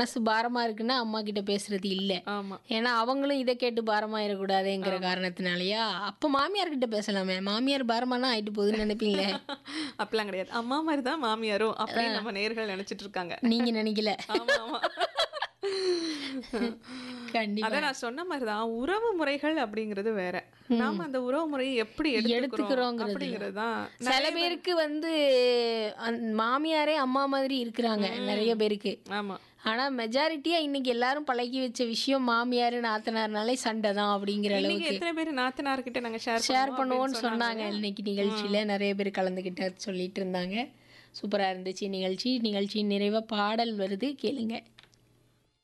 மனசு பாரமா இருக்குன்னா அம்மா கிட்ட பேசுறது இல்ல ஆமா ஏன்னா அவங்களும் இதை கேட்டு பாரமாயிடக்கூடாதுங்கிற காரணத்தினாலயா அப்ப மாமியார் கிட்ட பேசலாமே மாமியார் பாரமானா ஆயிட்டு போகுதுன்னு நினைப்பீங்களே அப்படிலாம் கிடையாது அம்மா மாதிரி தான் மாமியாரும் அப்படின்னு நம்ம நேர்கள் நினைச்சிட்டு இருக்காங்க நீங்க நினைக்கல ஆமா ஆமா கண்டிப்பா அதான் நான் சொன்ன மாதிரி தான் உறவு முறைகள் அப்படிங்கிறது வேற நாம அந்த உறவு முறையை எப்படி எடுத்துக்கிறோம் எடுத்துக்கிறோங்கிறது அப்படிங்கிறது தான் சில பேருக்கு வந்து அந்த மாமியாரே அம்மா மாதிரி இருக்கிறாங்க நிறைய பேருக்கு ஆமா ஆனா மெஜாரிட்டியா இன்னைக்கு எல்லாரும் பழகி வச்ச விஷயம் மாமியார் நாத்தனார்னாலே சண்டை தான் அப்படிங்கிற இன்னைக்கு அளவுக்கு எத்தனை பேர் நாத்தனார்கிட்ட நாங்க ஷேர் ஷேர் பண்ணுவோம்னு சொன்னாங்க இன்னைக்கு நிகழ்ச்சியில நிறைய பேர் கலந்துக்கிட்ட சொல்லிட்டு இருந்தாங்க சூப்பரா இருந்துச்சு நிகழ்ச்சி நிகழ்ச்சியின் நிறைவா பாடல் வருது கேளுங்க